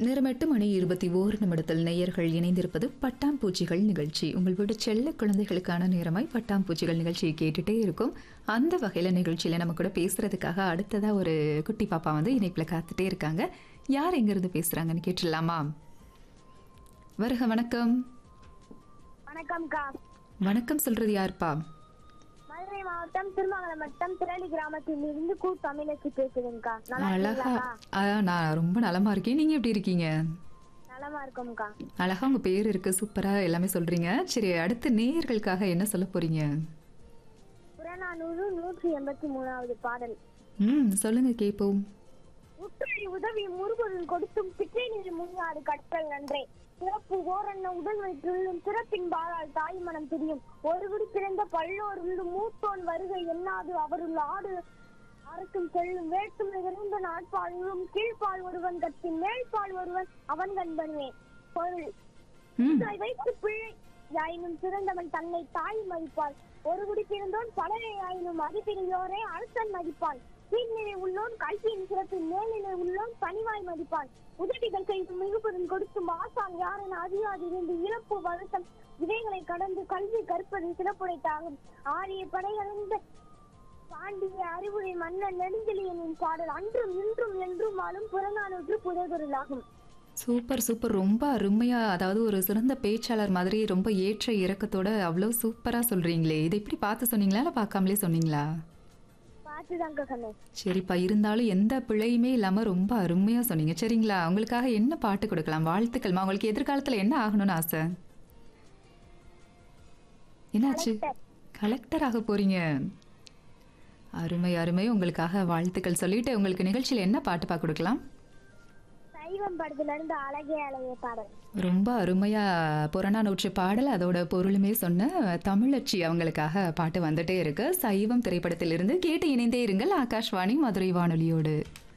நேரம் எட்டு மணி இருபத்தி ஓரு நிமிடத்தில் நேயர்கள் இணைந்திருப்பது பட்டாம்பூச்சிகள் நிகழ்ச்சி உங்கள் வீட்டு செல்ல குழந்தைகளுக்கான நேரமாய் பட்டாம்பூச்சிகள் நிகழ்ச்சியை கேட்டுட்டே இருக்கும் அந்த வகையில் நிகழ்ச்சியில் நம்ம கூட பேசுறதுக்காக அடுத்ததாக ஒரு குட்டி பாப்பா வந்து இணைப்பில் காத்துட்டே இருக்காங்க யார் எங்கேருந்து பேசுகிறாங்கன்னு கேட்டுடலாமா வருக வணக்கம் வணக்கம்க்கா வணக்கம் சொல்றது யாருப்பா மதுரை மாவட்டம் திருமங்கலம் வட்டம் திரளி கிராமத்தில் இருந்து கூ தமிழச்சி பேசுறேன்க்கா நல்லா அழகா இருக்கீங்களாக்கா ஆ, நான் ரொம்ப நலமா இருக்கேன் நீங்க எப்படி இருக்கீங்க நலமா இருக்கோம்க்கா அழகா உங்க பேர் இருக்கு சூப்பரா எல்லாமே சொல்றீங்க சரி அடுத்து நேயர்களுக்காக என்ன சொல்ல போறீங்க புறநானூறு நூற்றி எண்பத்தி மூணாவது பாடல் ம் சொல்லுங்க கேட்போம் உற்றழி உதவி முருகன் கொடுத்தும் பிச்சை நிலை முன்னாடு கற்றல் நன்றே சிறப்பு ஓரன்ன உடல் வைத்துள்ளும் சிறப்பின் பாலால் தாய் மனம் தெரியும் ஒரு குடி பிறந்த பல்லோர் உண்டு மூத்தோன் வருகை எண்ணாது அவருள் ஆடு அரசும் செல்லும் வேட்டும் நிறைந்த நாட்பாலும் கீழ்ப்பால் ஒருவன் கத்தின் மேல்பால் ஒருவன் அவன் கண்பனுவேன் பொருள் ம் இதை வைத்து பிள்ளை யாயினும் சிறந்தவன் தன்னை தாய் மதிப்பாள் ஒரு குடி பிறந்தோன் பலரை ஆயினும் அதிபிரியோரே அரசன் மதிப்பான் கீழ்நிலை உள்ளோன் கல்வியின் சிறப்பில் மேல்நிலை உள்ளோன் பணிவாய் மதிப்பான் உதவிகள் செய்து மிகுபெரும் கொடுத்தும் ஆசான் யாரென அறியாதிருந்து இழப்பு வருத்தம் இவைகளை கடந்து கல்வி கற்பது சிறப்புடைத்தாகும் ஆரிய படைகளந்த பாண்டிய அறிவுரை மன்னன் நெடுஞ்செழியனின் பாடல் அன்றும் இன்றும் என்றும் வாழும் புறநானூற்று புதைகுரலாகும் சூப்பர் சூப்பர் ரொம்ப அருமையா அதாவது ஒரு சிறந்த பேச்சாளர் மாதிரி ரொம்ப ஏற்ற இறக்கத்தோட அவ்வளோ சூப்பரா சொல்றீங்களே இதை எப்படி பார்த்து சொன்னீங்களா இல்லை பார்க்காமலே சொன்னீங்களா பார்த்துதாங்க சொன்னேன் சரிப்பா இருந்தாலும் எந்த பிழையுமே இல்லாம ரொம்ப அருமையா சொன்னீங்க சரிங்களா உங்களுக்காக என்ன பாட்டு கொடுக்கலாம் வாழ்த்துக்கள்மா உங்களுக்கு எதிர்காலத்துல என்ன ஆகணும்னு ஆசை என்னாச்சு கலெக்டர் ஆக போறீங்க அருமை அருமை உங்களுக்காக வாழ்த்துக்கள் சொல்லிட்டு உங்களுக்கு நிகழ்ச்சியில் என்ன பாட்டுப்பா கொடுக்கலாம் சைவம் படத்துல இருந்து அழகே அழகே பாடல் ரொம்ப அருமையா புறநானூற்று பாடல் அதோட பொருளுமே சொன்ன தமிழச்சி அவங்களுக்காக பாட்டு வந்துட்டே இருக்கு சைவம் திரைப்படத்திலிருந்து கேட்டு இணைந்தே இருங்கள் ஆகாஷ்வாணி மதுரை வானொலியோடு